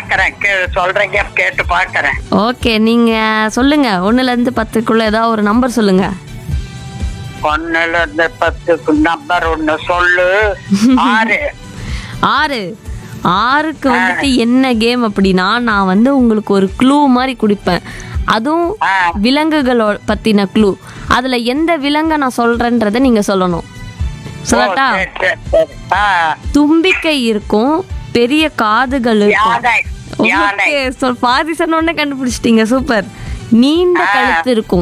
பாக்குறேன் கே- சொல்றீங்க கேட்டு பாக்குறேன் ஓகே நீங்க சொல்லுங்க ஒண்ணுல இருந்து பத்துக்குள்ள ஏதாவது ஒரு நம்பர் சொல்லுங்க ஒண்ணுல இருந்து பத்துக்கு நம்பர் ஒண்ணு சொல்லு ஆறு ஆறு ஆறுக்கு வந்துட்டு என்ன கேம் அப்படின்னா நான் வந்து உங்களுக்கு ஒரு க்ளூ மாதிரி கொடுப்பேன் அதுவும் ஆ. விலங்குகளோ பத்தின க்ளூ அதுல எந்த விலங்கை நான் சொல்றேன்றதை நீங்க சொல்லணும் சொல்லட்டா ஓ, சரி, சரி, சரி. ஆ, தும்பிக்கை இருக்கும் பெரிய காதுகள் இருக்கும் யானை யானை ஓகே சொல் பாதி சொன்ன உடனே கண்டுபிடிச்சிட்டீங்க சூப்பர் நீண்ட கழுத்து இருக்கும்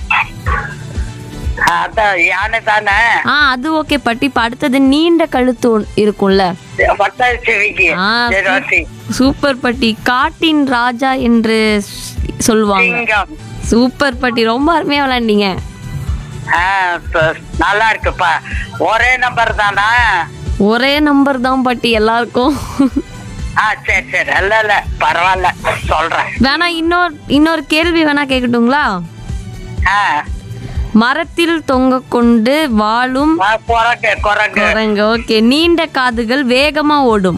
அதான் யானை தானே ஆ அது ஓகே பட்டி இப்ப அடுத்தது நீண்ட கழுத்து ஒன்- இருக்கும்ல பட்டாசிவிக்கு ஆ, சரி ஓகே. சூப்பர் பட்டி காட்டின் ராஜா என்று ஸ்- சொல்லுவாங்க சிங்கம் சூப்பர் பட்டி ரொம்ப அருமையா விளையாண்டீங்க ஆ, ப- நல்லா இருக்குப்பா ஒரே நம்பர் தானா ஒரே நம்பர் தான் பட்டி எல்லாருக்கும் ஆ சரி சரி இல்ல இல்ல பரவாயில்ல சொல்றேன் வேணா இன்னொரு இன்னொரு கேள்வி வேணா கேட்கட்டுங்களா ஆ மரத்தில் தொங்க கொண்டு வாழும் ஆ, குரங்கு குரங்கு குரங்கு ஓகே நீண்ட காதுகள் வேகமா ஓடும்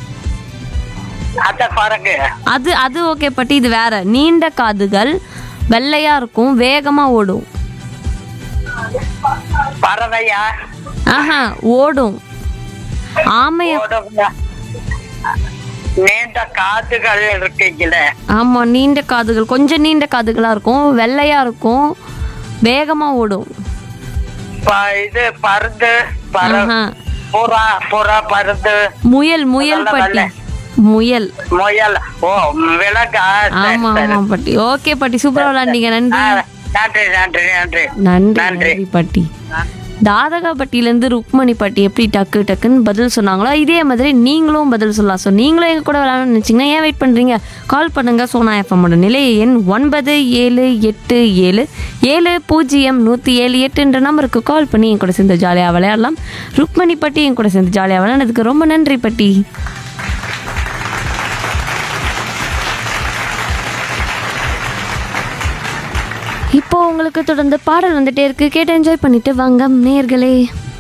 அத குரங்கு அது அது ஓகே பட்டி இது வேற நீண்ட காதுகள் வெள்ளையா இருக்கும் வேகமா ஓடும் பறவையா ஆஹா ஓடும் ஆமைய ஓடுங்க. நீண்ட காதுகள் இருக்கீங்களே ஆமா நீண்ட காதுகள் கொஞ்சம் நீண்ட காதுகளா இருக்கும் வெள்ளையா இருக்கும் வேகமா ஓடும் ப- இது பருந்து பற ஆஹா. புறா புறா பருந்து முயல் முயல் நல்ல பட்டி வெள்ளை. முயல் முயல் ஓ விலங்கா சரி, ஆமா சரி. ஆமா பட்டி ஓகே பட்டி சூப்பரா விளையாண்டீங்க நன்றி ஆ, நன்றி நன்றி நன்றி நன்றி நன்றி. நன்றி பட்டி தாதகாப்பட்டியிலேருந்து ருக்மணி பட்டி எப்படி டக்கு டக்குன்னு பதில் சொன்னாங்களோ இதே மாதிரி நீங்களும் பதில் சொல்லலாம் ஸோ நீங்களும் எங்க கூட விளையாடணும்னு நினச்சிங்கன்னா ஏன் வெயிட் பண்ணுறீங்க கால் பண்ணுங்க சோனா எஃப்எம்மோட நிலைய எண் ஒன்பது ஏழு எட்டு ஏழு ஏழு பூஜ்ஜியம் நூற்றி ஏழு எட்டுன்ற நம்பருக்கு கால் பண்ணி என் கூட சேர்ந்து ஜாலியாக விளையாடலாம் ருக்மணி பட்டி என் கூட சேர்ந்து ஜாலியாக விளையாடுறதுக்கு ரொம்ப நன்றி பட்டி இப்போ உங்களுக்கு தொடர்ந்து பாடல் வந்துட்டே இருக்கு கேட்டு என்ஜாய் பண்ணிட்டு வாங்க நேர்களே